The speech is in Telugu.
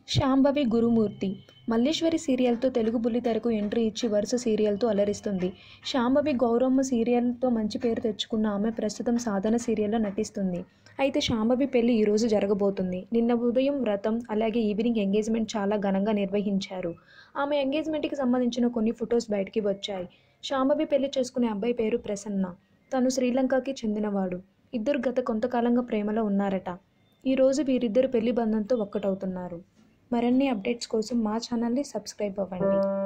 శాంభవి గురుమూర్తి మల్లీశ్వరి సీరియల్తో తెలుగు బుల్లితెరకు ఎంట్రీ ఇచ్చి వరుస సీరియల్తో అలరిస్తుంది శాంభవి గౌరమ్మ సీరియల్తో మంచి పేరు తెచ్చుకున్న ఆమె ప్రస్తుతం సాధన సీరియల్లో నటిస్తుంది అయితే శాంభవి పెళ్లి ఈరోజు జరగబోతుంది నిన్న ఉదయం వ్రతం అలాగే ఈవినింగ్ ఎంగేజ్మెంట్ చాలా ఘనంగా నిర్వహించారు ఆమె ఎంగేజ్మెంట్కి సంబంధించిన కొన్ని ఫొటోస్ బయటికి వచ్చాయి శాంభవి పెళ్లి చేసుకునే అబ్బాయి పేరు ప్రసన్న తను శ్రీలంకకి చెందినవాడు ఇద్దరు గత కొంతకాలంగా ప్రేమలో ఉన్నారట ఈరోజు వీరిద్దరు పెళ్లి బంధంతో ఒక్కటవుతున్నారు మరిన్ని అప్డేట్స్ కోసం మా ఛానల్ని సబ్స్క్రైబ్ అవ్వండి